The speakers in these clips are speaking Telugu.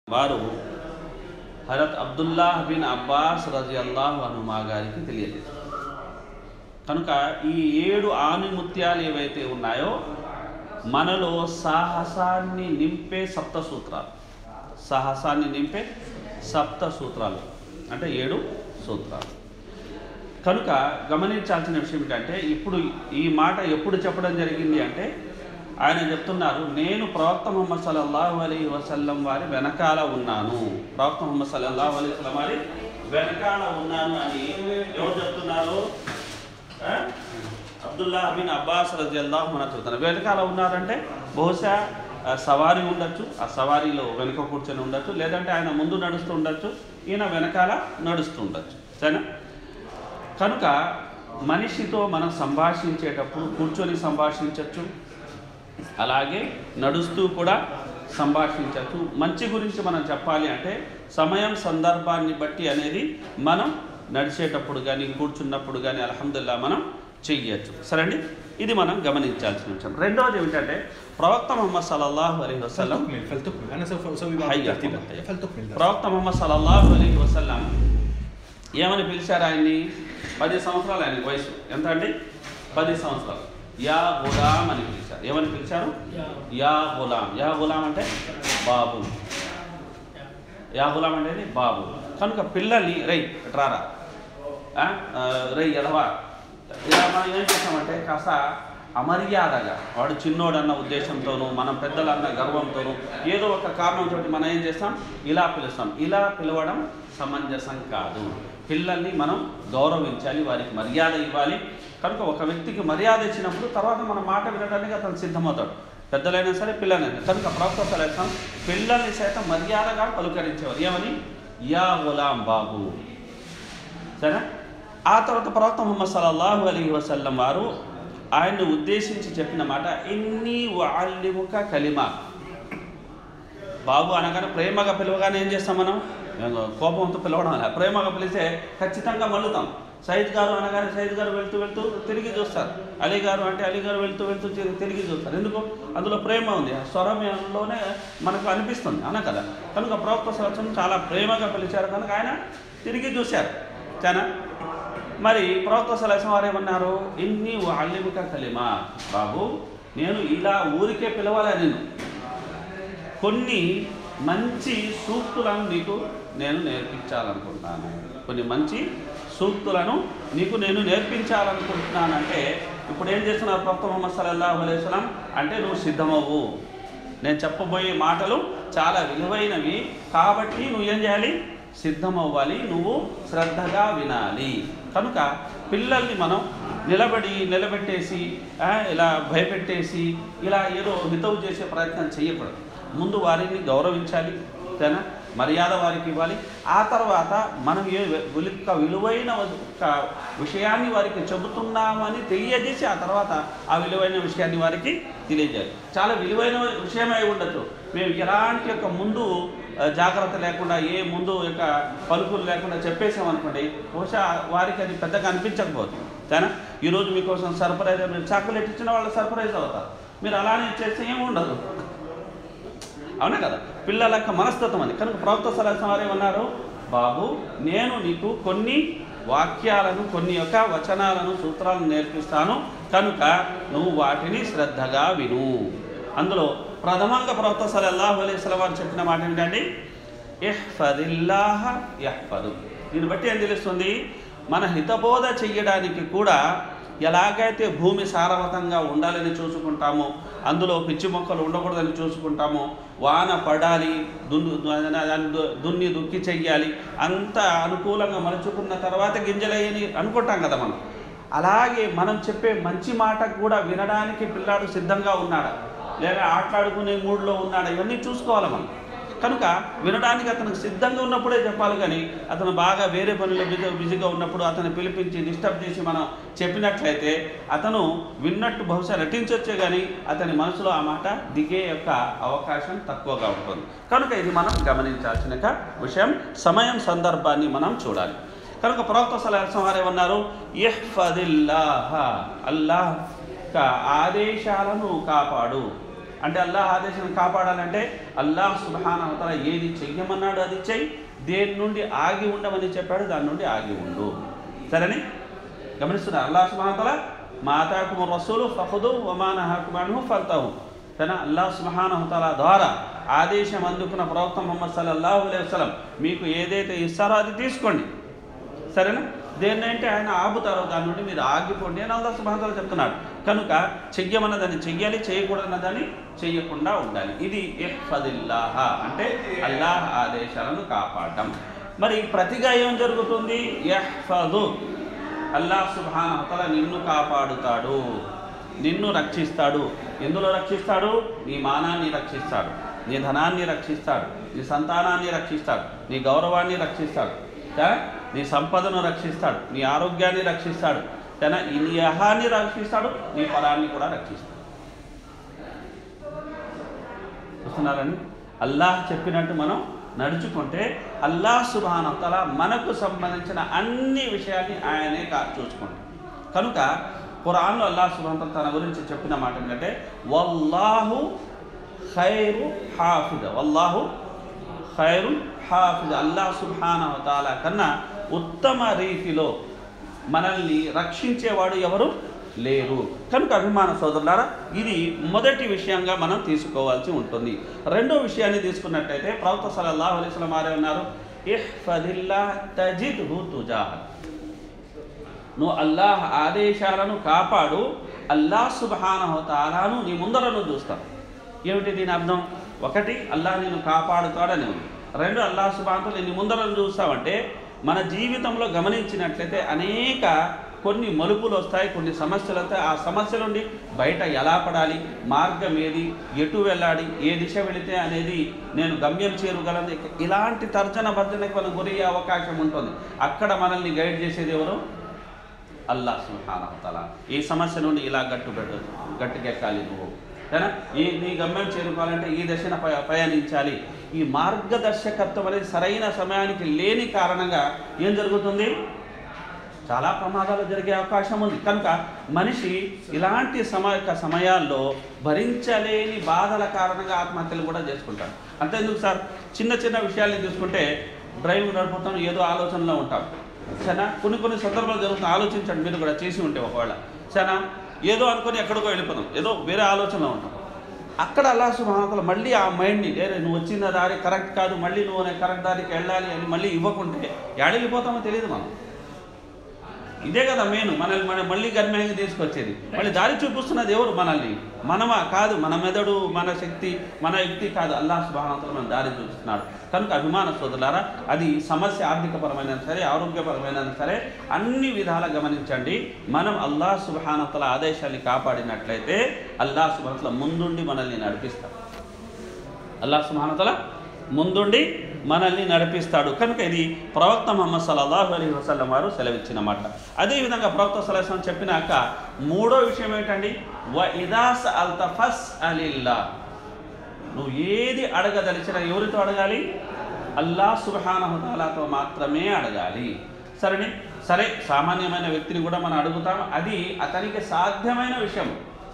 వారు హరత్ అబ్దుల్లాహ్ బిన్ అబ్బాస్ రజి అల్లాహ్ అనుమా గారికి తెలియలేదు కనుక ఈ ఏడు ఆనిముత్యాలు ఏవైతే ఉన్నాయో మనలో సాహసాన్ని నింపే సప్త సూత్రాలు సాహసాన్ని నింపే సప్త సూత్రాలు అంటే ఏడు సూత్రాలు కనుక గమనించాల్సిన విషయం ఏంటంటే ఇప్పుడు ఈ మాట ఎప్పుడు చెప్పడం జరిగింది అంటే ఆయన చెప్తున్నారు నేను ప్రవక్త ముహమ్మద్ సల్లల్లాహు అలీ వసల్లం వారి వెనకాల ఉన్నాను ప్రవక్త ముహమ్మద్ సల్లల్లాహు అలీ వసల్లం వారి వెనకాల ఉన్నాను అని ఎవరు చెప్తున్నారు ఆ? అబ్దుల్లా బిన్ అబ్బాస్ రజల్లాహు మన చెప్తున్నారు వెనకాల ఉన్నారంటే బహుశా ఆ, సవారీ ఉండొచ్చు ఆ సవారీలో వెనుక కూర్చొని ఉండొచ్చు లేదంటే ఆయన ముందు నడుస్తూ ఉండొచ్చు ఈయన వెనకాల నడుస్తూ ఉండొచ్చు సరేనా కనుక మనిషితో మనం సంభాషించేటప్పుడు కూర్చొని సంభాషించవచ్చు అలాగే నడుస్తూ కూడా సంభాషించవచ్చు మంచి గురించి మనం చెప్పాలి అంటే సమయం సందర్భాన్ని బట్టి అనేది మనం నడిచేటప్పుడు కానీ కూర్చున్నప్పుడు కానీ అల్హమ్దుల్లా మనం చెయ్యొచ్చు సరే అండి ఇది మనం గమనించాల్సిన విషయం రెండవది ఏమిటంటే ప్రవక్త ముహమ్మద్ సల్లల్లాహు అలైహి వసల్లం فلتكمل فلتكمل انا سوف اسوي بعض هيا، الترتيبات هيا. فلتكمل ذلك. ప్రవక్త ముహమ్మద్ సల్లల్లాహు అలైహి వసల్లం ఏమని పిలిచారు ఆయన్ని పది సంవత్సరాలు ఆయన వయసు ఎంత అండి పది సంవత్సరాలు యా గులాం అని పిలిచారు ఏమని పిలిచారు యా గులాం యా గులాం అంటే బాబు యా గులాం అంటే బాబు కనుక పిల్లల్ని రై రారా ఆ, ఆ, రై ఎదవా ఇలా మనం ఏం చేస్తామంటే కాస్త అమర్యాదగా వాడు చిన్నోడన్న ఉద్దేశంతోనూ మనం పెద్దలన్న గర్వంతోనూ ఏదో ఒక కారణంతో మనం ఏం చేస్తాం ఇలా పిలుస్తాం ఇలా పిలవడం సమంజసం కాదు పిల్లల్ని మనం గౌరవించాలి వారికి మర్యాద ఇవ్వాలి కనుక ఒక వ్యక్తికి మర్యాద ఇచ్చినప్పుడు తర్వాత మన మాట వినడానికి అతను సిద్ధమవుతాడు పెద్దలైనా సరే పిల్లలైనా కనుక ప్రవక్త సలేసం పిల్లల్ని సైతం మర్యాదగా పలుకరించేవారు ఏమని యా గులాం బాబు సరే ఆ తర్వాత ప్రవక్త ముహమ్మద్ సల్లల్లాహు అలైహి వసల్లం వారు ఆయన్ని ఉద్దేశించి చెప్పిన మాట ఇన్ని వాల్లిముక కలిమా బాబు అనగానే ప్రేమగా పిలవగానే ఏం చేస్తాం మనం ఏదో కోపంతో పిలవడం అలా ప్రేమగా పిలిస్తే ఖచ్చితంగా మళ్ళుతాం సైద్ గారు అనగానే సైద్ గారు వెళ్తూ వెళ్తూ తిరిగి చూస్తారు అలీ గారు అంటే అలీ గారు వెళ్తూ వెళ్తూ తిరిగి తిరిగి చూస్తారు ఎందుకు అందులో ప్రేమ ఉంది ఆ స్వరంలోనే మనకు అనిపిస్తుంది అన కదా కనుక ప్రవక్త సంవత్సరం చాలా ప్రేమగా పిలిచారు కనుక ఆయన తిరిగి చూశారు చాలా మరి ప్రవక్త సలహం వారు ఏమన్నారు ఇన్ని అల్లిముక కలిమా బాబు నేను ఇలా ఊరికే పిలవాలా నేను కొన్ని మంచి సూక్తులను నీకు నేను నేర్పించాలనుకుంటున్నాను కొన్ని మంచి సూక్తులను నీకు నేను నేర్పించాలనుకుంటున్నానంటే ఇప్పుడు ఏం చేస్తున్నారు ప్రవక్త ముహమ్మద్ సల్లల్లాహు అలైహి వసల్లం అంటే నువ్వు సిద్ధమవ్వు నేను చెప్పబోయే మాటలు చాలా విలువైనవి కాబట్టి నువ్వు ఏం చేయాలి సిద్ధమవ్వాలి నువ్వు శ్రద్ధగా వినాలి కనుక పిల్లల్ని మనం నిలబడి నిలబెట్టేసి ఆ, ఇలా భయపెట్టేసి ఇలా ఏదో హితవు చేసే ప్రయత్నం చేయకూడదు ముందు వారిని గౌరవించాలి తేనా మర్యాద వారికి ఇవ్వాలి ఆ తర్వాత మనం ఏ విలు- ఒక విలువైన ఒక విషయాన్ని వారికి చెబుతున్నామని తెలియజేసి ఆ తర్వాత ఆ విలువైన విషయాన్ని వారికి తెలియజేయాలి చాలా విలువైన విషయమై ఉండొచ్చు మేము ఎలాంటి యొక్క ముందు ఆ, జాగ్రత్త లేకుండా ఏ ముందు యొక్క పలుకులు లేకుండా చెప్పేసామనుకోండి బహుశా వారికి అది పెద్దగా అనిపించకపోతుంది తేనా ఈరోజు మీకోసం సర్ప్రైజ్ మీరు చాక్లెట్ ఇచ్చిన వాళ్ళు సర్ప్రైజ్ అవుతారు మీరు అలానే చేస్తే ఏమి ఉండదు అవునా కదా పిల్లల యొక్క మనస్తత్వం అది కనుక ప్రవక్త సలహా వారు ఏమన్నారు బాబు నేను నీకు కొన్ని వాక్యాలను కొన్ని యొక్క వచనాలను సూత్రాలను నేర్పిస్తాను కనుక నువ్వు వాటిని శ్రద్ధగా విను అందులో ప్రథమంగా ప్రవక్త సలల్లాహు అలైహి వసల్లం వారు చెప్పిన మాట ఏంటండి ఇహ్ఫదిల్లాహ యహ్ఫదు దీన్ని బట్టి ఏం తెలుస్తుంది మన హితబోధ చెయ్యడానికి కూడా ఎలాగైతే భూమి సారవతంగా ఉండాలని చూసుకుంటామో అందులో పిచ్చి మొక్కలు ఉండకూడదని చూసుకుంటామో వాన పడాలి దున్ను దాన్ని దు- దున్ని దుక్కి చెయ్యాలి అంత అనుకూలంగా మలుచుకున్న తర్వాత గింజలయ్యని అనుకుంటాం కదా మనం అలాగే మనం చెప్పే మంచి మాట కూడా వినడానికి పిల్లాడు సిద్ధంగా ఉన్నాడా లేదా ఆటలాడుకునే మూడ్లో ఉన్నాడా ఇవన్నీ చూసుకోవాలి మనం కనుక వినడానికి అతనికి సిద్ధంగా ఉన్నప్పుడే చెప్పాలి కానీ అతను బాగా వేరే పనుల్లో బిజీ బిజీగా ఉన్నప్పుడు అతను పిలిపించి డిస్టర్బ్ చేసి మనం చెప్పినట్లయితే అతను విన్నట్టు బహుశా నటించవచ్చే కానీ అతని మనసులో ఆ మాట దిగే యొక్క అవకాశం తక్కువగా ఉంటుంది కనుక ఇది మనం గమనించాల్సిన ఒక విషయం సమయం సందర్భాన్ని మనం చూడాలి కనుక ప్రవక్త సలహా వారు ఏమన్నారు ఇహ్ఫదిల్లాహ అల్లాహ్ యొక్క ఆదేశాలను కాపాడు అంటే అల్లాహ్ ఆదేశం కాపాడాలంటే అల్లాహ్ సుబ్హాన అవతల ఏది చెయ్యమన్నాడు అది చెయ్యి దేని నుండి ఆగి ఉండమని చెప్పాడు దాని నుండి ఆగి ఉండు సరేని గమనిస్తున్నారు అల్లాహ్ సుబ్హానతల మాతాకుమ రసూలు ఫహుదు వమానహాకుమాను ఫల్తావు కానీ అల్లాహ్ సుబ్హానహుతల ద్వారా ఆదేశం అందుకున్న ప్రవక్త ముహమ్మద్ సల్లల్లాహు అలైహి వసల్లం మీకు ఏదైతే ఇస్తారో అది తీసుకోండి సరేనా దేన్నంటే ఆయన ఆపుతారో దాని నుండి మీరు ఆగిపోండి అని అల్లాహ్ సుబ్హానతల చెప్తున్నాడు కనుక చెయ్యమన్న దాన్ని చెయ్యాలి చేయకూడదన్న దాన్ని చెయ్యకుండా ఉండాలి ఇది ఇహ్ఫదిల్లాహ అంటే అల్లాహ్ ఆదేశాలను కాపాడటం మరి ప్రతిగా ఏం జరుగుతుంది యహ్ఫదు అల్లాహ్ సుబ్హానహతల నిన్ను కాపాడుతాడు నిన్ను రక్షిస్తాడు ఎందులో రక్షిస్తాడు నీ మానాన్ని రక్షిస్తాడు నీ ధనాన్ని రక్షిస్తాడు నీ సంతానాన్ని రక్షిస్తాడు నీ గౌరవాన్ని రక్షిస్తాడు కదా? నీ సంపదను రక్షిస్తాడు నీ ఆరోగ్యాన్ని రక్షిస్తాడు కదా? ఈ నీ అహాన్ని రక్షిస్తాడు నీ ఫలాన్ని కూడా రక్షిస్తాడు చూస్తున్నారని అల్లాహ్ చెప్పినట్టు మనం నడుచుకుంటే అల్లాహ్ సుబానతల మనకు సంబంధించిన అన్ని విషయాల్ని ఆయనే కా చూసుకుంటాడు కనుక ఖురాన్లో అల్లాహ్ సుబానతల తన గురించి చెప్పిన మాట ఏంటంటే వల్లాహు ఖైరు హాఫిద వల్లాహు ఖైరు హాఫిద అల్లాహ్ సుబానవతాల కన్నా ఉత్తమ రీతిలో మనల్ని రక్షించేవాడు ఎవరు లేరు కనుక అభిమాన సోదరులారా ఇది మొదటి విషయంగా మనం తీసుకోవాల్సి ఉంటుంది రెండో విషయాన్ని తీసుకున్నట్టయితే ప్రవక్త సల్లల్లాహు అలైహి వసల్లం వారే ఉన్నారు ఇహ్ఫదిల్లా తజిద్హు తుజాహక్ నువ్వు అల్లాహ్ ఆదేశాలను కాపాడు అల్లాహ్ సుబ్హానహు తాలాను నీ ముందరను చూస్తావు ఏమిటి దీని అర్థం ఒకటి అల్లాహ్ నిన్ను కాపాడుతాడని ఉంది రెండు అల్లాహ్ సుబ్హానహు నీ ముందరను చూస్తావంటే మన జీవితంలో గమనించినట్లయితే అనేక కొన్ని మలుపులు వస్తాయి కొన్ని సమస్యలు వస్తాయి ఆ సమస్య నుండి బయట ఎలా పడాలి మార్గం ఏది ఎటు వెళ్ళాలి ఏ దిశ వెళితే అనేది నేను గమ్యం చేరుగలను ఇలాంటి తర్జన భర్జనకు మనం గురయ్యే అవకాశం ఉంటుంది అక్కడ మనల్ని గైడ్ చేసేది ఎవరు అల్లాహ్ సుహానతల ఈ సమస్య నుండి ఇలా గట్టు గట్టు గట్టుకెక్కాలి నువ్వు కదా ఈ నీ గమ్యం చేరుకోవాలంటే ఈ దశన పయ- పయనించాలి ఈ మార్గదర్శకత్వం అనేది సరైన సమయానికి లేని కారణంగా ఏం జరుగుతుంది చాలా ప్రమాదాలు జరిగే అవకాశం ఉంది కనుక మనిషి ఇలాంటి సమయ సమయాల్లో భరించలేని బాధల కారణంగా ఆత్మహత్యలు కూడా చేసుకుంటాడు అంతేందుకు సార్ చిన్న చిన్న విషయాల్ని తీసుకుంటే డ్రైవింగ్ నడుపుతాం ఏదో ఆలోచనలో ఉంటాం సరేనా కొన్ని కొన్ని సందర్భాలు జరుగుతుంది ఆలోచించండి మీరు కూడా చేసి ఉంటే ఒకవేళ సరేనా ఏదో అనుకొని ఎక్కడికో వెళ్ళిపోతాం ఏదో వేరే ఆలోచనలో ఉంటాం అక్కడ అల్లా సుభానతలు మళ్ళీ ఆ మైండ్ని లేరే నువ్వు వచ్చిన దారి కరెక్ట్ కాదు మళ్ళీ నువ్వు కరెక్ట్ దారికి వెళ్ళాలి అని మళ్ళీ ఇవ్వకుంటే ఎడలిపోతామో తెలియదు మనం ఇదే కదా మెయిన్ మనల్ని మన మళ్ళీ గర్మ్యంగా తీసుకొచ్చేది మళ్ళీ దారి చూపిస్తున్నది ఎవరు మనల్ని మనమా కాదు మన మెదడు మన శక్తి మన యుక్తి కాదు అల్లాహ్ సుబానతలు మన దారి చూపిస్తున్నాడు కనుక అభిమాన సోదరులారా అది సమస్య ఆర్థికపరమైన సరే ఆరోగ్యపరమైన సరే అన్ని విధాల గమనించండి మనం అల్లాహ్ సుబానతల ఆదేశాన్ని కాపాడినట్లయితే అల్లాహ్ సుబానతల ముందుండి మనల్ని నడిపిస్తాడు అల్లాహ్ సుబానతల ముందుండి మనల్ని నడిపిస్తాడు కనుక ఇది ప్రవక్త మహమ్మద్ సల్లల్లాహు అలైహి వసల్లం వారు సెలవిచ్చిన మాట అదేవిధంగా ప్రవక్త సలహం చెప్పినాక మూడో విషయం ఏంటండి వ ఇదాస్ అల్తఫస్ అలిల్లా నువ్వు ఏది అడగదలిచినా ఎవరితో అడగాలి అల్లా సుబహానహుతాలాతో మాత్రమే అడగాలి సరేనే సరే సామాన్యమైన వ్యక్తిని కూడా మనం అడుగుతాం అది అతనికి సాధ్యమైన విషయం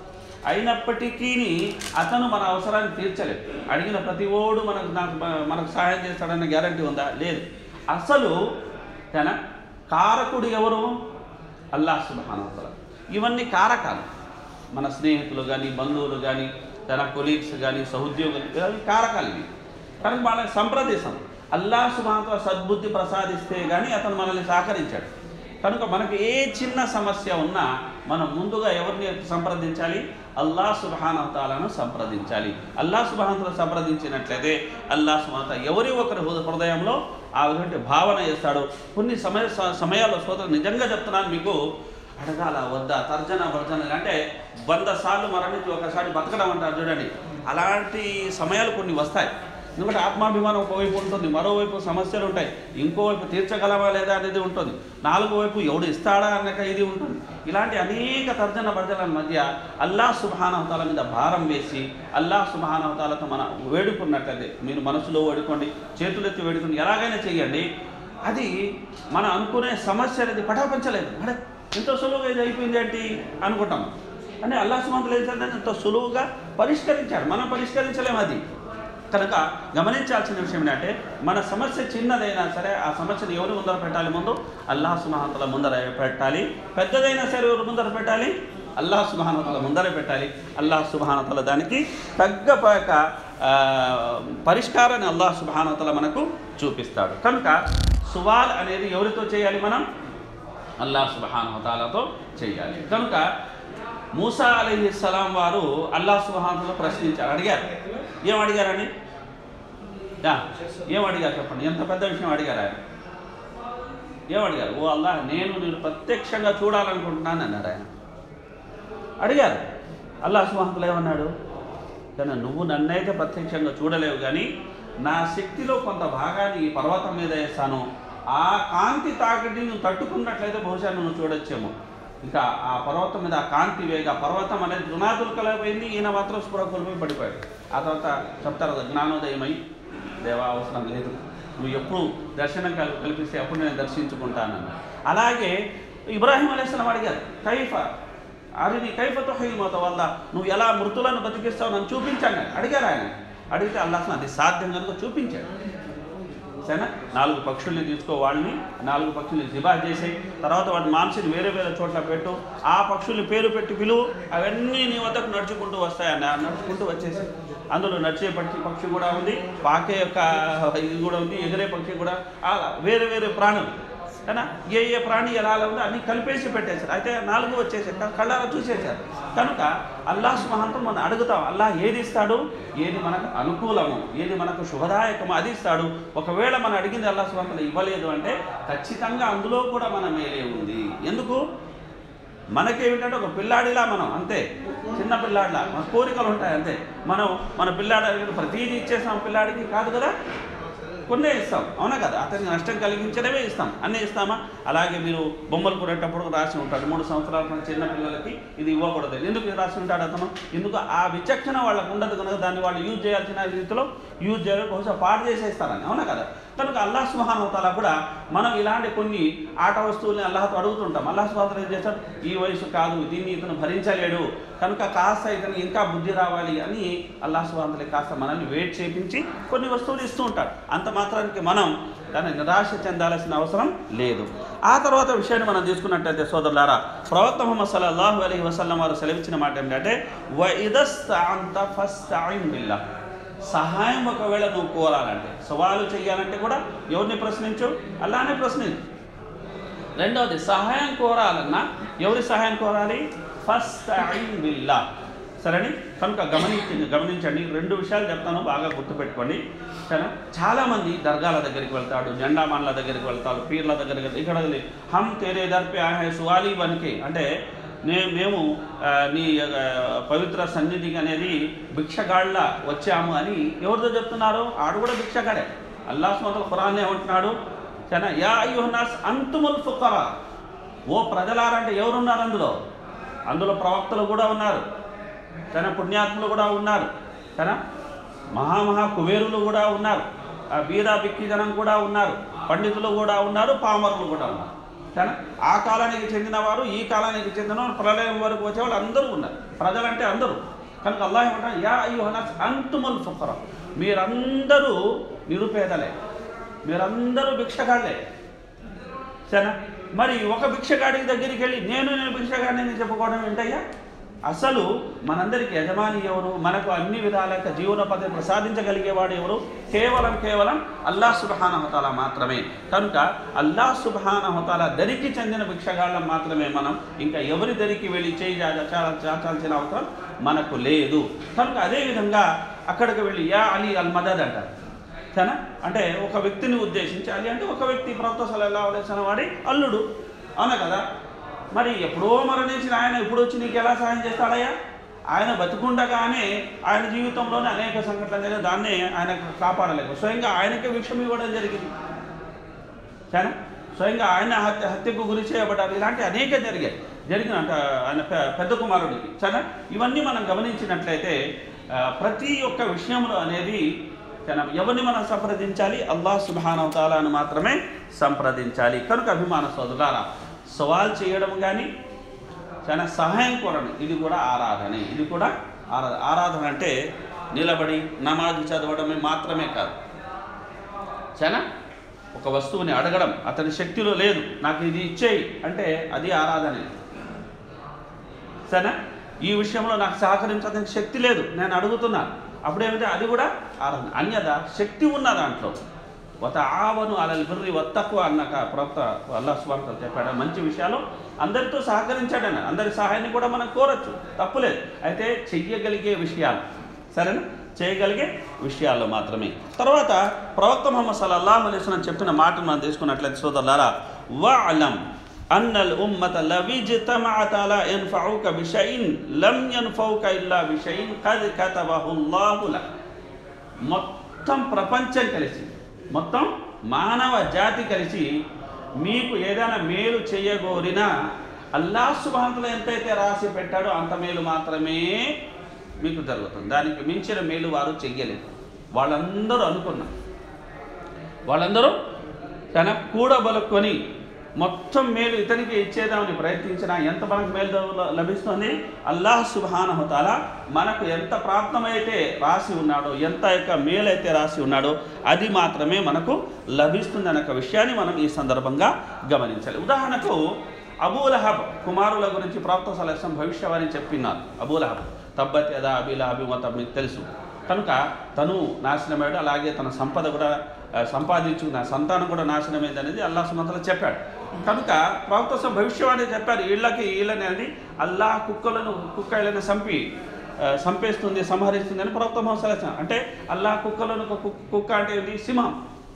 అయినప్పటికీ అతను మన అవసరాన్ని తీర్చలేదు అడిగిన ప్రతి ఓడు మనకు నాకు మనకు సహాయం చేస్తాడన్న గ్యారంటీ ఉందా లేదు అసలు తన కారకుడు ఎవరు అల్లాహ్ సుబహానవతల ఇవన్నీ కారకాలు మన స్నేహితులు కానీ బంధువులు కానీ తన కొలీగ్స్ కానీ సహోద్యోగులు ఇవి కారకాలు ఇవి కనుక వాళ్ళకి సంప్రదేశం అల్లాహ్ సుబానతో సద్బుద్ధి ప్రసాదిస్తే కానీ అతను మనల్ని సహకరించాడు కనుక మనకు ఏ చిన్న సమస్య ఉన్నా మనం ముందుగా ఎవరిని సంప్రదించాలి అల్లా సుబహానతాలను సంప్రదించాలి అల్లా సుబహానతలు సంప్రదించినట్లయితే అల్లా సుబహానత ఎవరి ఒకరి హృద- హృదయంలో ఆ విధంగా భావన చేస్తాడు కొన్ని సమయ స- సమయాల్లో సోదరు నిజంగా చెప్తున్నాను మీకు అడగాల వద్దా తర్జన భర్జన అంటే వంద సార్లు మరణించి ఒకసారి బతకడం అంటారు చూడండి అలాంటి సమయాలు కొన్ని వస్తాయి ఎందుకంటే ఆత్మాభిమానం ఒకవైపు ఉంటుంది మరోవైపు సమస్యలు ఉంటాయి ఇంకోవైపు తీర్చగలవా లేదా అనేది ఉంటుంది నాలుగో వైపు ఎవడు ఇస్తాడా అన్నక ఇది ఉంటుంది ఇలాంటి అనేక తర్జన భర్జన మధ్య అల్లా సుబహానవతాల మీద భారం వేసి అల్లా సుబహానవతాలతో మన వేడుకున్నట్లయితే మీరు మనసులో వేడుకోండి చేతులెత్తి వేడుకోండి ఎలాగైనా చేయండి అది మనం అనుకునే సమస్య అనేది పటాపంచలేదు అడే ఎంతో సులువుగా ఇది అయిపోయింది ఏంటి అనుకుంటాం అని అల్లా సుమంతులు ఏంటంటే ఎంతో సులువుగా పరిష్కరించాడు మనం పరిష్కరించలేము అది కనుక గమనించాల్సిన విషయం ఏంటంటే మన సమస్య చిన్నదైనా సరే ఆ సమస్యను ఎవరి ముందర పెట్టాలి ముందు అల్లాహ్ సుమహానతల ముందర పెట్టాలి పెద్దదైనా సరే ఎవరి ముందర పెట్టాలి అల్లాహ్ సుమహానతల ముందర పెట్టాలి అల్లాహ్ సుమహానతల దానికి తగ్గ పక ఆ, పరిష్కారాన్ని అల్లాహ్ సుబహానతల మనకు చూపిస్తాడు కనుక సువాల్ అనేది ఎవరితో చేయాలి మనం అల్లాహ్ సుబహానహతాలతో చేయాలి కనుక మూసా అలీహి సలాం వారు అల్లాహ్ సుబహానతలో ప్రశ్నించారు అడిగారు ఏం అడిగారని యా, ఏం అడిగారు చెప్పండి ఎంత పెద్ద విషయం అడిగారు ఆయన ఏం అడిగారు ఓ అల్లాహ్ నేను నేను ప్రత్యక్షంగా చూడాలనుకుంటున్నాను అన్నారు ఆయన అడిగారు అల్లాహ్ సుబహానతలు ఏమన్నాడు కానీ నువ్వు నన్నైతే ప్రత్యక్షంగా చూడలేవు కానీ నా శక్తిలో కొంత భాగాన్ని ఈ పర్వతం మీద వేస్తాను ఆ కాంతి తాకిడి నువ్వు తట్టుకున్నట్లయితే బహుశా నువ్వు చూడొచ్చేమో ఇంకా ఆ పర్వతం మీద ఆ కాంతి వేగ పర్వతం అనేది దునాదులు కలపోయింది ఈయన మాత్రం స్పృహ కోల్పోయి పడిపోయాడు ఆ తర్వాత చెప్తారు కదా జ్ఞానోదయమై దేవా అవసరం లేదు నువ్వు ఎప్పుడు దర్శనం కల్- కల్పిస్తే అప్పుడు నేను దర్శించుకుంటానని అలాగే ఇబ్రాహీం అలైస్లాం అడిగారు కైఫ అరిని కైఫతో హైమత వల్ల నువ్వు ఎలా మృతులను బతికిస్తావు నన్ను చూపించాను అడిగారు ఆయన అడిగితే అల్లాహ్ అది సాధ్యం కనుక చూపించాడు సరేనా నాలుగు పక్షుల్ని తీసుకో వాళ్ళని నాలుగు పక్షుల్ని జిబా చేసి తర్వాత వాటి మాంసిని వేరే వేరే చోట్ల పెట్టు ఆ పక్షుల్ని పేరు పెట్టి పిలువు అవన్నీ నీ వద్దకు నడుచుకుంటూ వస్తాయన్న నడుచుకుంటూ వచ్చేసి అందులో నడిచే పక్షి పక్షి కూడా ఉంది పాకే యొక్క ఇది కూడా ఉంది ఎగిరే పక్షి కూడా అలా వేరే వేరే ప్రాణులు అయినా ఏ ఏ ప్రాణి ఎలా ఎలా ఉందో అన్ని కలిపేసి పెట్టేశారు అయితే నాలుగు వచ్చేసారు క- కళ్ళారా చూసేశారు కనుక అల్లాహ్ సుమహంతో మనం అడుగుతాం అల్లాహ్ ఏది ఇస్తాడు ఏది మనకు అనుకూలము ఏది మనకు శుభదాయకము అది ఇస్తాడు ఒకవేళ మనం అడిగింది అల్లాహ్ సుమహంతలు ఇవ్వలేదు అంటే ఖచ్చితంగా అందులో కూడా మన మేలే ఉంది ఎందుకు మనకేమిటంటే ఒక పిల్లాడిలా మనం అంతే చిన్న పిల్లాడిలా మన కోరికలు ఉంటాయి అంతే మనం మన పిల్లాడి ప్రతిదీ ఇచ్చేసాం పిల్లాడికి కాదు కదా కొన్నే ఇస్తాం అవునా కదా అతనికి నష్టం కలిగించడమే ఇస్తాం అన్నీ ఇస్తామా అలాగే మీరు బొమ్మలు కొనేటప్పుడు రాసి ఉంటాడు మూడు సంవత్సరాల మన చిన్న పిల్లలకి ఇది ఇవ్వకూడదు ఎందుకు ఇది రాసి ఉంటాడు అతను ఎందుకు ఆ విచక్షణ వాళ్ళకు ఉండదు కనుక దాన్ని వాళ్ళు యూజ్ చేయాల్సిన రీతిలో యూజ్ చేయాలి బహుశా పాడు చేసేస్తారని అవునా కదా కనుక అల్లాహ్ సుహానవతాల కూడా మనం ఇలాంటి కొన్ని ఆట వస్తువుల్ని అల్లాహతో అడుగుతుంటాం అల్లాహ్ సుహాతలు ఏం చేస్తాడు ఈ వయసు కాదు దీన్ని ఇతను భరించలేడు కనుక కాస్త ఇతను ఇంకా బుద్ధి రావాలి అని అల్లాహ్ సుహాతలే కాస్త మనల్ని వెయిట్ చేపించి కొన్ని వస్తువులు ఇస్తూ ఉంటాడు అంత మాత్రానికి మనం దాన్ని నిరాశ చెందాల్సిన అవసరం లేదు ఆ తర్వాత విషయాన్ని మనం తీసుకున్నట్టయితే సోదరులారా ప్రవక్త ముహమ్మద్ సల్లల్లాహు అలైహి వసల్లం వారు సెలవిచ్చిన మాట ఏంటంటే వ ఇదస్తాంత ఫస్తైన్ బిల్లా సహాయం ఒకవేళ నువ్వు కోరాలంటే సవాలు చేయాలంటే కూడా ఎవరిని ప్రశ్నించు అలానే ప్రశ్నించు రెండవది సహాయం కోరాలన్నా ఎవరి సహాయం కోరాలి ఫస్ట్ ఐన్ బిల్లా సరేని కనుక గమనించండి గమనించండి రెండు విషయాలు చెప్తాను బాగా గుర్తుపెట్టుకోండి సరే చాలామంది దర్గాల దగ్గరికి వెళ్తాడు జెండామాన్ల దగ్గరికి వెళ్తాడు పీర్ల దగ్గరికి వెళ్తాడు. ఇక్కడ వెళ్ళి, హమ్ తేరే దర్పే ఆహే సువాలి బనికి అంటే నే మేము ఆ, నీ ఆ, పవిత్ర సన్నిధికి అనేది భిక్షగాళ్ళ వచ్చాము అని ఎవరితో చెప్తున్నారు ఆడు కూడా భిక్షగాడే అల్లాహ్ మొదలు ఖురాన్ ఏమంటున్నాడు సరేనా యా అయ్యుహనాస్ అంతుముల్ ఫుకరా ఓ ప్రజలారంటే ఎవరున్నారు అందులో అందులో ప్రవక్తలు కూడా ఉన్నారు తన పుణ్యాత్ములు కూడా ఉన్నారు తన మహామహా కుబేరులు కూడా ఉన్నారు ఆ బీద బిక్కి జనం కూడా ఉన్నారు పండితులు కూడా ఉన్నారు పామరులు కూడా ఉన్నారు సరేనా ఆ కాలానికి చెందిన వారు ఈ కాలానికి చెందిన వారు ప్రళయం వరకు వచ్చేవాళ్ళు అందరూ ఉన్నారు ప్రజలంటే అందరూ కనుక అల్లాహ్ ఏమంటారు యా అయ్యుహనాస్ అంతుముల్ ఫుకరా మీరందరూ నిరుపేదలే మీరందరూ భిక్షగాళ్ళే సరేనా మరి ఒక భిక్షగాడికి దగ్గరికి వెళ్ళి నేను నేను భిక్షగాడిని చెప్పుకోవడం ఏంటయ్యా అసలు మనందరికి యజమాని ఎవరు మనకు అన్ని విధాల యొక్క జీవన పద్ధతి ప్రసాదించగలిగేవాడు ఎవరు కేవలం కేవలం అల్లాహ్ సుబహానహతాల మాత్రమే కనుక అల్లాహ్ సుబహానహతాల దరికి చెందిన భిక్షగాళ్ళం మాత్రమే మనం ఇంకా ఎవరి దరికి వెళ్ళి చేయి చా- చా- చాచాల్సిన అవసరం మనకు లేదు కనుక అదేవిధంగా అక్కడికి వెళ్ళి యా అలీ అల్ మదద్ అంటారు సరేనా అంటే ఒక వ్యక్తిని ఉద్దేశించి అలీ అంటే ఒక వ్యక్తి ప్రవక్త సల్లల్లాహు అలైహి వసల్లం వాడి అల్లుడు అవునా కదా మరి ఎప్పుడో మరణించిన ఆయన ఇప్పుడు వచ్చి నీకు ఎలా సహాయం చేస్తాడయ్యా ఆయన బతికుండగానే ఆయన జీవితంలోనే అనేక సంఘటనలు జరిగాయి దాన్నే ఆయన కాపాడలేక స్వయంగా ఆయనకే విషయం ఇవ్వడం జరిగింది సరేనా స్వయంగా ఆయన హత్య హత్యకు గురి చేయబడ్డారు ఇలాంటి అనేక జరిగాయి జరిగిన అంటే ఆయన పె- పెద్ద కుమారుడికి సరేనా ఇవన్నీ మనం గమనించినట్లయితే ఆ, ప్రతి ఒక్క విషయంలో అనేది సరేనా, ఎవరిని మనం సంప్రదించాలి అల్లాహ్ సుబానవతాలను మాత్రమే సంప్రదించాలి కనుక అభిమాన సోదరులారా సవాల్ చేయడం కానీ చాలా సహాయం కోరడం ఇది కూడా ఆరాధనే ఇది కూడా ఆరాధన ఆరాధన అంటే నిలబడి నమాజు చదవడమే మాత్రమే కాదు చాలా ఒక వస్తువుని అడగడం అతని శక్తిలో లేదు నాకు ఇది ఇచ్చేయి అంటే అది ఆరాధనే సరేనా ఈ విషయంలో నాకు సహకరించడానికి శక్తి లేదు నేను అడుగుతున్నాను అప్పుడేమిటి అది కూడా ఆరాధన అన్యద శక్తి ఉన్న దాంట్లో ఒక ఆవను అలల్ బిర్రి వత్తకు అన్నాక ప్రవక్త అల్లా సుబాన్ చెప్పాడు మంచి విషయాలు అందరితో సహకరించాడని అందరి సహాయాన్ని కూడా మనం కోరచ్చు తప్పులేదు అయితే చెయ్యగలిగే విషయాలు సరేనా చేయగలిగే విషయాల్లో మాత్రమే తర్వాత ప్రవక్త ముహమ్మద్ సల్లల్లాహు అలైహి వసల్లం చెప్పిన మాటను మనం తీసుకున్నట్లయితే సోదరులారా వఅలం أن الأمة لو اجتمعت على ينفعوك بشيء لم ينفعوك إلا بشيء قد كتبه الله لك మొత్తం ప్రపంచం కలిసి మొత్తం మానవ జాతి కలిసి మీకు ఏదైనా మేలు చేయగోరినా అల్లా సుభాంతులు ఎంతైతే రాసి పెట్టాడో అంత మేలు మాత్రమే మీకు జరుగుతుంది దానికి మించిన మేలు వారు చెయ్యలేదు వాళ్ళందరూ అనుకున్నారు వాళ్ళందరూ తన కూడబలుకొని మొత్తం మేలు ఇతనికి ఇచ్చేదామని ప్రయత్నించినా ఎంత మనకు మేలు ల- లభిస్తుంది అల్లాహ్ సుబానహుతాల మనకు ఎంత ప్రాప్తమైతే రాసి ఉన్నాడో ఎంత యొక్క మేలైతే రాసి ఉన్నాడో అది మాత్రమే మనకు లభిస్తుంది అనే ఒక విషయాన్ని మనం ఈ సందర్భంగా గమనించాలి ఉదాహరణకు అబూలహబ్ కుమారుల గురించి ప్రాప్త సలహం భవిష్యవాణి చెప్పినారు అబూలహబ్ తబ్బత్ యదా అబిలహబి మొత్తం మీకు తెలుసు కనుక తను నాశనమయ్యాడు అలాగే తన సంపద కూడా ఆ, సంపాదించుకున్న సంతానం కూడా నాశనమైంది అనేది అల్లా సుమంతలో చెప్పాడు కనుక ప్రవక్త భవిష్యవాణి చెప్పారు వీళ్ళకి వీళ్ళని అనేది అల్లా కుక్కలను కుక్కలను చంపి ఆ, చంపేస్తుంది సంహరిస్తుంది అని ప్రవక్త మహసల అంటే అల్లా కుక్కలను ఒక కుక్క కుక్క అంటే ఏంటి సింహం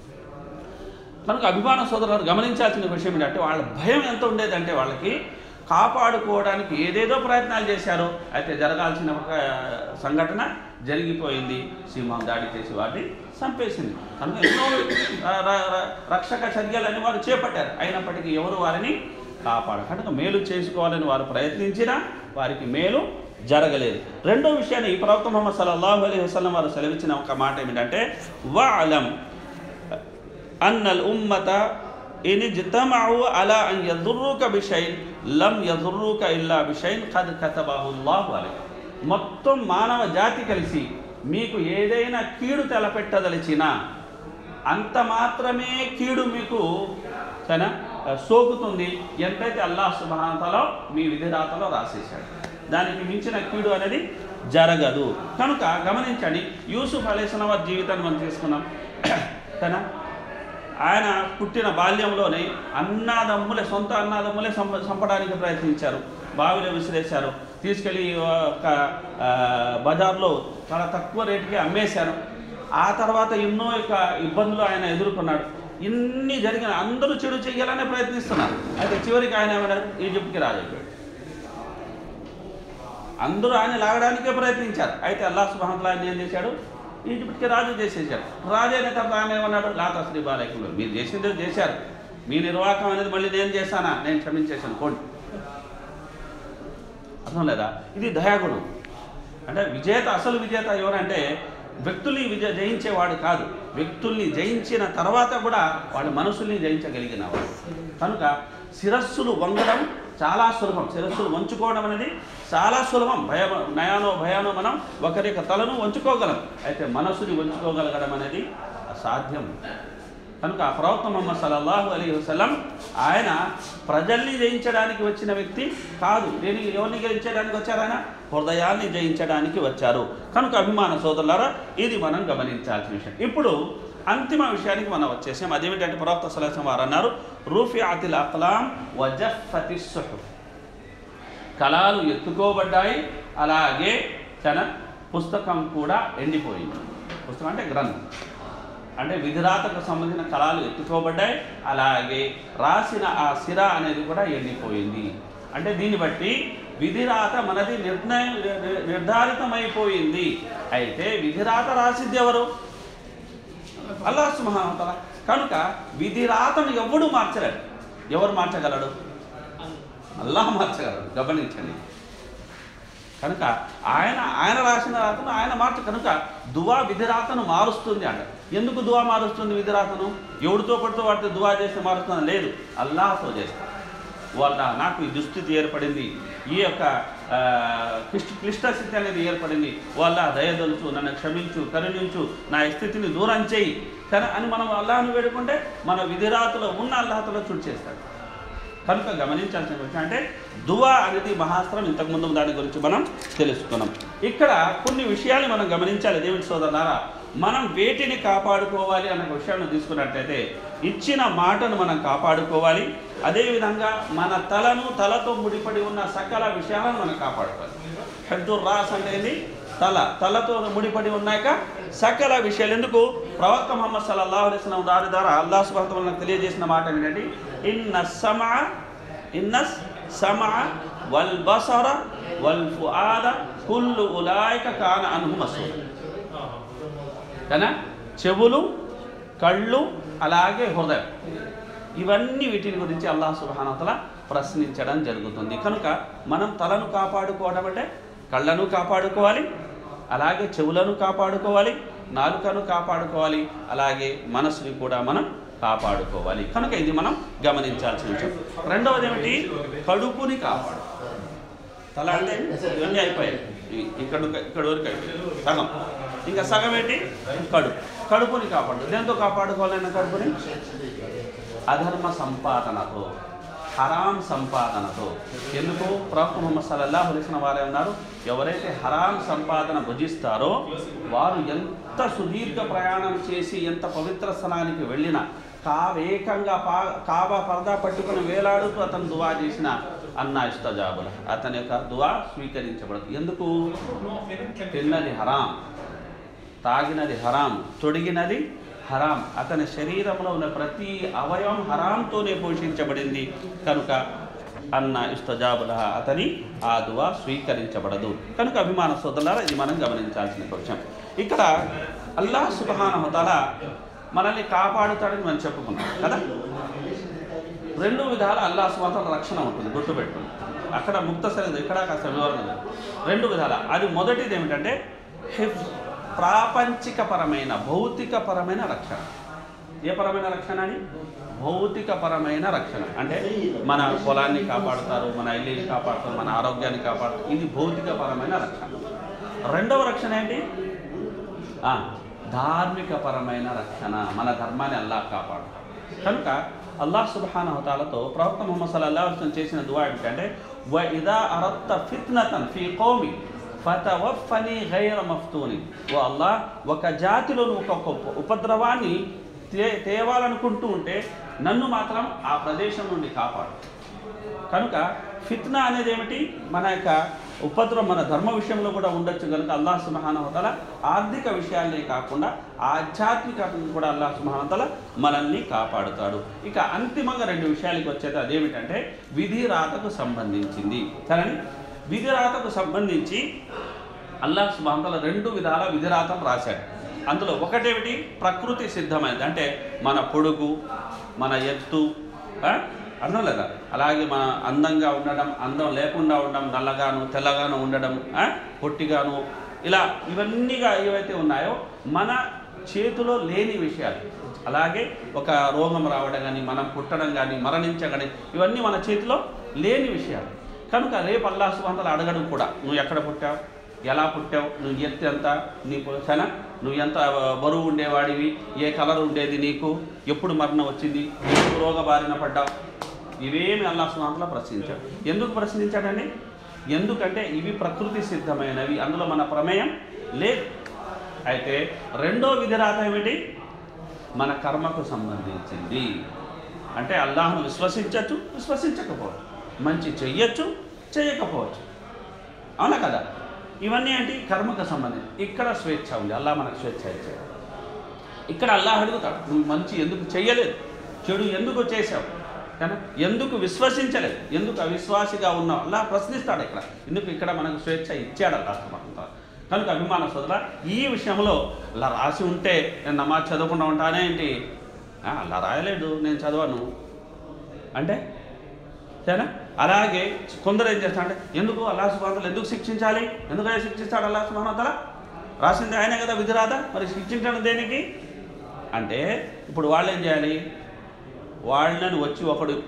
కనుక అభిమాన సోదరులు గమనించాల్సిన విషయం ఏంటంటే వాళ్ళ భయం ఎంత ఉండేదంటే వాళ్ళకి కాపాడుకోవడానికి ఏదేదో ప్రయత్నాలు చేశారు అయితే జరగాల్సిన ఒక సంఘటన జరిగిపోయింది సింహం దాడి చేసి వాటిని చంపేసింది కనుక ఎన్నో ఆ, ర- ర- రక్షక చర్యలని వారు చేపట్టారు అయినప్పటికీ ఎవరు వారిని కాపాడు కనుక మేలు చేసుకోవాలని వారు ప్రయత్నించినా వారికి మేలు జరగలేదు రెండో విషయాన్ని ఈ ప్రవక్త ముహమ్మద్ సల్లల్లాహు అలైహి వసల్లం వారు సెలవిచ్చిన ఒక మాట ఏమిటంటే వఅలం أن الأمة إن اجتمعوا على أن يضروك بشيء لم يضروك إلا بشيء قد كتبه الله عليك మొత్తం మానవ జాతి కలిసి మీకు ఏదైనా కీడు తలపెట్టదలిచినా అంత మాత్రమే కీడు మీకు సరేనా సోకుతుంది ఎంతైతే అల్లాహ్ సుబానంతలో మీ విధిరాతలో రాసేశాడు దానికి మించిన కీడు అనేది జరగదు కనుక గమనించండి యూసుఫ్ అలీస్లాం వారి జీవితాన్ని మనం తీసుకున్నాం సరేనా ఆయన పుట్టిన బాల్యంలోనే అన్నాదమ్ములే సొంత అన్నాదమ్ములే సంప చంపడానికి ప్రయత్నించారు బావిలో విసిరేశారు తీసుకెళ్ళి ఒక ఆ, బజార్లో చాలా తక్కువ రేటుకి అమ్మేశారు ఆ తర్వాత ఎన్నో యొక్క ఇబ్బందులు ఆయన ఎదుర్కొన్నాడు ఇన్ని జరిగిన అందరూ చెడు చేయాలనే ప్రయత్నిస్తున్నారు అయితే చివరికి ఆయన ఏమన్నారు ఈజిప్ట్కి రాజైపోయాడు అందరూ ఆయన లాగడానికే ప్రయత్నించారు అయితే అల్లా సుబాహంలో ఆయన ఏం చేశాడు ఈజిప్ట్కి రాజు చేసేసాడు రాజు అయిన తర్వాత ఆయన ఏమన్నాడు లాత శ్రీ బాలయకులు మీరు చేసిందే చేశారు మీ నిర్వాహకం అనేది మళ్ళీ నేను చేశానా నేను క్షమించేశాను కోండి అర్థం లేదా ఇది దయాగుణం అంటే విజేత అసలు విజేత ఎవరంటే వ్యక్తుల్ని విజయ జయించేవాడు కాదు వ్యక్తుల్ని జయించిన తర్వాత కూడా వాళ్ళ మనసుల్ని జయించగలిగిన వాడు కనుక శిరస్సులు వంగడం చాలా సులభం శిరస్సులు వంచుకోవడం అనేది చాలా సులభం భయ నయానో భయానో మనం ఒకరి యొక్క తలను వంచుకోగలం అయితే మనసుని వంచుకోగలగడం అనేది అసాధ్యం కనుక ప్రవక్త ముహమ్మద్ సల్లల్లాహు అలీ వసలం ఆయన ప్రజల్ని జయించడానికి వచ్చిన వ్యక్తి కాదు దేని ఎవరిని జయించడానికి వచ్చారు ఆయన హృదయాన్ని జయించడానికి వచ్చారు కనుక అభిమాన సోదరులారా ఇది మనం గమనించాల్సిన విషయం ఇప్పుడు అంతిమ విషయానికి మనం వచ్చేసాం అదేమిటంటే ప్రవక్త సలహం వారు అన్నారు రూఫి అతిల్ అక్లాం వజఫతి సుహు కళాలు ఎత్తుకోబడ్డాయి అలాగే తన పుస్తకం కూడా ఎండిపోయింది పుస్తకం అంటే గ్రంథం అంటే విధిరాతకు సంబంధించిన కళాలు ఎత్తుకోబడ్డాయి అలాగే రాసిన ఆ సిర అనేది కూడా ఎండిపోయింది అంటే దీన్ని బట్టి విధిరాత మనది నిర్ణయం నిర్ధారితమైపోయింది అయితే విధిరాత రాసిద్ది ఎవరు అల్లాహ్ సుమహానతల కనుక విధిరాతను ఎవడు మార్చలేడు ఎవరు మార్చగలడు అల్లాహ్ మార్చగలడు గమనించండి కనుక ఆయన ఆయన రాసిన రాతను ఆయన మార్చ కనుక దువా విధిరాతను మారుస్తుంది అంట ఎందుకు దువా మారుస్తుంది విధిరాతను ఎవడితో పడితో వాటితో దువా చేస్తే మారుస్తుంది లేదు అల్లాహతో చేస్తాడు వాళ్ళ నాకు ఈ దుస్థితి ఏర్పడింది ఈ యొక్క ఆ, క్లిష్ట క్లిష్ట స్థితి అనేది ఏర్పడింది వాళ్ళ దయదలుచు నన్ను క్షమించు కరుణించు నా ఈ స్థితిని దూరం చేయి కానీ అని మనం అల్లాహను వేడుకుంటే మన విధిరాతులో ఉన్న అల్లాహతలో చుట్ చేస్తాడు కనుక గమనించాల్సిన విషయం అంటే దువా అనేది మహాస్త్రం ఇంతకుముందు దాని గురించి మనం తెలుసుకున్నాం ఇక్కడ కొన్ని విషయాలు మనం గమనించాలి దేవుని సోదరులారా మనం వేటిని కాపాడుకోవాలి అన్న విషయాన్ని తీసుకున్నట్లయితే ఇచ్చిన మాటను మనం కాపాడుకోవాలి అదేవిధంగా మన తలను తలతో ముడిపడి ఉన్న సకల విషయాలను మనం కాపాడుకోవాలి హెద్దుర్ రాస్ అంటే ఏంది తల తలతో ముడిపడి ఉన్నాక సకల విషయాలు ఎందుకు ప్రవక్త ముహమ్మద్ సల్లల్లాహు అలైహి వసల్లం దారి ద్వారా అల్లాహ్ సుబ్హానహు వతఆలా నాకు తెలియజేసిన మాట ఏంటంటే ఇన్న సమా ఇన్న సమా వల్ బసర వల్ ఫుఆద కుల్లు ఉలాయిక కాన అన్హు మసూల్ కదా చెవులు కళ్ళు అలాగే హృదయం ఇవన్నీ వీటిని గురించి అల్లాహ్ సుబానతల ప్రశ్నించడం జరుగుతుంది కనుక మనం తలను కాపాడుకోవడం అంటే కళ్ళను కాపాడుకోవాలి అలాగే చెవులను కాపాడుకోవాలి నాలుకను కాపాడుకోవాలి అలాగే మనసుని కూడా మనం కాపాడుకోవాలి కనుక ఇది మనం గమనించాల్సిన విషయం రెండవది ఏమిటి కడుపుని కాపాడు తల అంటే ఇవన్నీ అయిపోయాయి ఇ- ఇక్కడ ఇక్కడ వరకు అయిపోయాయి సగం ఇంకా సగం ఏంటి కడుపు కడుపుని కాపాడు దేంతో కాపాడుకోవాలన్న కడుపుని అధర్మ సంపాదనతో హరాం సంపాదనతో ఎందుకు ప్రవక్త ముహమ్మద్ సల్లల్లాహు అలైహి వసల్లం వారే ఉన్నారు ఎవరైతే హరాం సంపాదన భుజిస్తారో వారు ఎంత సుదీర్ఘ ప్రయాణం చేసి ఎంత పవిత్ర స్థలానికి వెళ్ళినా కావేకంగా పా కాబా పరదా పట్టుకుని వేలాడుతూ అతను దువా చేసిన అన్న ఇష్టజాబుల అతని యొక్క దువా స్వీకరించబడదు ఎందుకు తిన్నది హరాం తాగినది హరాం తొడిగినది హరాం అతని శరీరంలో ఉన్న ప్రతి అవయవం హరాంతోనే పోషించబడింది కనుక అన్న ఇష్టజాబుల అతని ఆ దువా స్వీకరించబడదు కనుక అభిమాన సోదరులారా ఇది మనం గమనించాల్సిన విషయం ఇక్కడ అల్లాహ్ సుబహానహుతాల మనల్ని కాపాడుతాడని మనం చెప్పుకున్నాం కదా రెండు విధాల అల్లా సుమతల రక్షణ ఉంటుంది గుర్తుపెట్టుకుని అక్కడ ముక్తసరి ఇక్కడ కాస్త వివరణ ఉంది. రెండు విధాల అది మొదటిది ఏమిటంటే హిఫ్ ప్రాపంచికపరమైన భౌతికపరమైన రక్షణ ఏ పరమైన రక్షణ అని భౌతికపరమైన రక్షణ అంటే మన పొలాన్ని కాపాడుతారు మన ఇల్లుని కాపాడుతారు మన ఆరోగ్యాన్ని కాపాడుతారు ఇది భౌతికపరమైన రక్షణ రెండవ రక్షణ ఏంటి ఆ, ధార్మికపరమైన రక్షణ మన ధర్మాన్ని అల్లాహ్ కాపాడుతాడు కనుక అల్లాహ్ సుబ్హానహుతాలతో ప్రవక్త ముహమ్మద్ సల్లల్లాహు అలైహి వసల్లం చేసిన దువా ఏంటంటే వ ఇదా అరత్త ఫిత్నతన్ ఫీ కౌమి ఫతవఫని గైర మఫ్తూని ఓ అల్లాహ్ ఒక జాతిలో నువ్వు ఒక ఒక ఉపద్రవాన్ని తే తేవాలనుకుంటూ ఉంటే నన్ను మాత్రం ఆ ప్రదేశం నుండి కాపాడు కనుక ఫిత్నా అనేది ఏమిటి మన యొక్క ఉపద్రవం మన ధర్మ విషయంలో కూడా ఉండొచ్చు కనుక అల్లాహ్ సుమహానవతల ఆర్థిక విషయాలనే కాకుండా ఆధ్యాత్మికంగా కూడా అల్లాహ్ సుమహానతల మనల్ని కాపాడుతాడు ఇక అంతిమంగా రెండు విషయాలకి వచ్చేది అదేమిటంటే విధి రాతకు సంబంధించింది కానీ విధి రాతకు సంబంధించి అల్లాహ్ సుబాంతల రెండు విధాల విధిరాతం రాశాడు అందులో ఒకటేమిటి ప్రకృతి సిద్ధమైనది అంటే మన పొడుగు మన ఎత్తు ఆ? అర్థం లేదా అలాగే మన అందంగా ఉండడం అందం లేకుండా ఉండడం నల్లగాను తెల్లగాను ఉండడం ఆ? పొట్టిగాను ఇలా ఇవన్నీగా ఏవైతే ఉన్నాయో మన చేతిలో లేని విషయాలు అలాగే ఒక రోగం రావడం కానీ మనం పుట్టడం కానీ మరణించడం కానీ ఇవన్నీ మన చేతిలో లేని విషయాలు కనుక రేపు అల్లా సుబంతలు అడగడం కూడా నువ్వు ఎక్కడ పుట్టావు ఎలా పుట్టావు నువ్వు ఎత్తు ఎంత నీకు సనా నువ్వు ఎంత బరువు ఉండేవాడివి ఏ కలర్ ఉండేది నీకు ఎప్పుడు మరణం వచ్చింది ఎప్పుడు రోగ బారిన పడ్డావు ఇవేమి అల్లా సుబంతలో ప్రశ్నించాడు ఎందుకు ప్రశ్నించాడండి ఎందుకంటే ఇవి ప్రకృతి సిద్ధమైనవి అందులో మన ప్రమేయం లేదు అయితే రెండో విధిరాత ఏమిటి మన కర్మకు సంబంధించింది అంటే అల్లాహ్ను విశ్వసించవచ్చు విశ్వసించకపోవచ్చు మంచి చెయ్యొచ్చు చేయకపోవచ్చు అవునా కదా ఇవన్నీ ఏంటి కర్మకు సంబంధించి ఇక్కడ స్వేచ్ఛ ఉంది అల్లాహ్ మనకు స్వేచ్ఛ ఇచ్చాడు ఇక్కడ అల్లాహ్ అడుగుతాడు నువ్వు మంచి ఎందుకు చెయ్యలేదు చెడు ఎందుకు చేశావు కానీ ఎందుకు విశ్వసించలేదు ఎందుకు అవిశ్వాసిగా ఉన్నావు అల్లాహ్ ప్రశ్నిస్తాడు ఇక్కడ ఎందుకు ఇక్కడ మనకు స్వేచ్ఛ ఇచ్చాడు అల్లాహ్ సుబ్హానహు కనుక అభిమాన సోదర ఈ విషయంలో అలా రాసి ఉంటే నేను నమాజ్ చదవకుండా ఉంటానే ఏంటి ఆ, అలా రాయలేడు నేను చదవను అంటే సరేనా అలాగే కొందరు ఏం చేస్తారంటే ఎందుకు అల్లా సుబానతలు ఎందుకు శిక్షించాలి ఎందుకని శిక్షిస్తాడు అల్లా సుబానతల రాసింది ఆయనే కదా విధిరాద మరి శిక్షించడం దేనికి అంటే ఇప్పుడు వాళ్ళు ఏం చేయాలి వాళ్ళని వచ్చి ఒకడు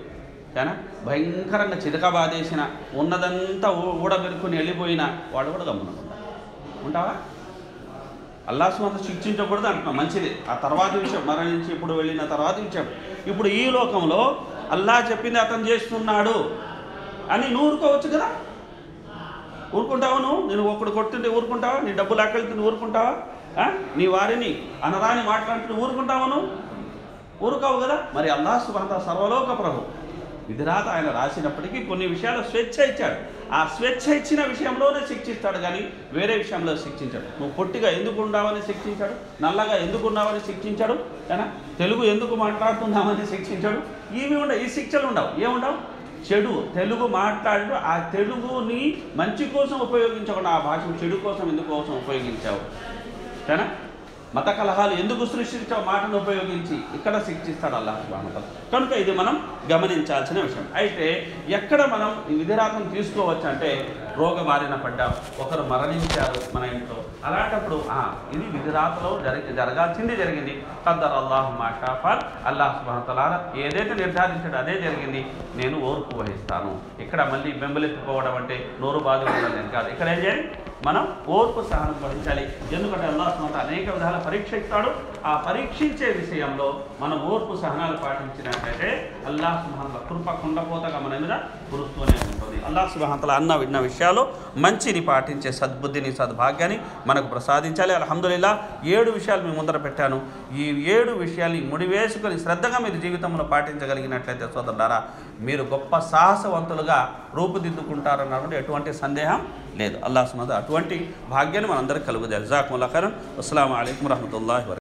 కానీ భయంకరంగా చితక బాధేసిన ఉన్నదంతా ఊ- ఊడబెరుకుని వెళ్ళిపోయిన వాడు కూడా గమ్మునకుండా ఉంటావా అల్లాసుమంత శిక్షించకూడదు అంటున్నాం మంచిది ఆ తర్వాత విషయం మరణించి ఇప్పుడు వెళ్ళిన తర్వాత విషయం ఇప్పుడు ఈ లోకంలో అల్లా చెప్పింది అతను చేస్తున్నాడు అని నువ్వు ఊరుకోవచ్చు కదా ఊరుకుంటావా నువ్వు నేను ఒకడు కొట్టుంటే ఊరుకుంటావా నీ డబ్బులు ఆకలితుంటే ఊరుకుంటావా ఆ? నీ వారిని అనరాని మాట్లాడుతుంటే ఊరుకుంటావా నువ్వు ఊరుకోవు కదా మరి అల్లా సుబంత సర్వలోక ప్రభు విధిరాత ఆయన రాసినప్పటికీ కొన్ని విషయాలు స్వేచ్ఛ ఇచ్చాడు ఆ స్వేచ్ఛ ఇచ్చిన విషయంలోనే శిక్షిస్తాడు కానీ వేరే విషయంలో శిక్షించాడు నువ్వు పొట్టిగా ఎందుకు ఉండావని శిక్షించాడు నల్లగా ఎందుకు ఉన్నావని శిక్షించాడు కదా తెలుగు ఎందుకు మాట్లాడుతున్నామని శిక్షించాడు ఇవి ఉండవు ఈ శిక్షలు ఉండవు ఏముండవు చెడు తెలుగు మాట్లాడు ఆ తెలుగుని మంచి కోసం ఉపయోగించకుండా ఆ భాషను చెడు కోసం ఎందుకు కోసం ఉపయోగించావు సరేనా మత కలహాలు ఎందుకు సృష్టించావు మాటను ఉపయోగించి ఇక్కడ శిక్షిస్తాడు అల్లాహ్ సుబ్హానహు వ తఆలా. కనుక ఇది మనం గమనించాల్సిన విషయం అయితే ఎక్కడ మనం ఈ విధిరాతం తీసుకోవచ్చు అంటే రోగ బారిన పడ్డాం ఒకరు మరణించారు మన ఇంట్లో అలాంటప్పుడు ఆ, ఇది విధిరాతలో జరిగి జరగాల్సింది జరిగింది కద్దర్ అల్లాహ్ మాషాఫాల్ అల్లాహ్ సుబ్హానహు వ తఆలా ఏదైతే నిర్ధారించాడో అదే జరిగింది నేను ఓర్పు వహిస్తాను ఇక్కడ మళ్ళీ బెంబలెత్తిపోవడం అంటే నోరు బాధ ఉండలేదు కాదు ఇక్కడ ఏం చేయాలి మనం ఓర్పు సహనం వహించాలి ఎందుకంటే అల్లాహ్ సుబ్హానహు వ తఆలా అనేక విధాల పరీక్ష ఇస్తాడు ఆ పరీక్షించే విషయంలో మనం ఓర్పు సహనాలు పాటించినట్లయితే అల్లాహ్ సుబ్హానహు వ తఆలా కృప కుండపోతగా మన మీద కురుస్తూనే ఉంటుంది అల్లాహ్ సుబ్హానహు వ తఆలా అన్న విన్న విషయాలు మంచిని పాటించే సద్బుద్ధిని సద్భాగ్యాన్ని మనకు ప్రసాదించాలి అల్హమ్దులిల్లా ఏడు విషయాలు మీ ముందర పెట్టాను ఈ ఏడు విషయాల్ని ముడివేసుకొని శ్రద్ధగా మీరు జీవితంలో పాటించగలిగినట్లయితే సోదరులారా మీరు గొప్ప సాహసవంతులుగా రూపుదిద్దుకుంటారన్నటువంటి ఎటువంటి సందేహం లేదు అల్లాహ్ సుమద అటువంటి భాగ్యాన్ని మనందరికీ కలుగుదాం జజాకుముల్లా ఖైరన్ అస్సలాము అలైకుం వరహమతుల్లాహి వరకాతుహు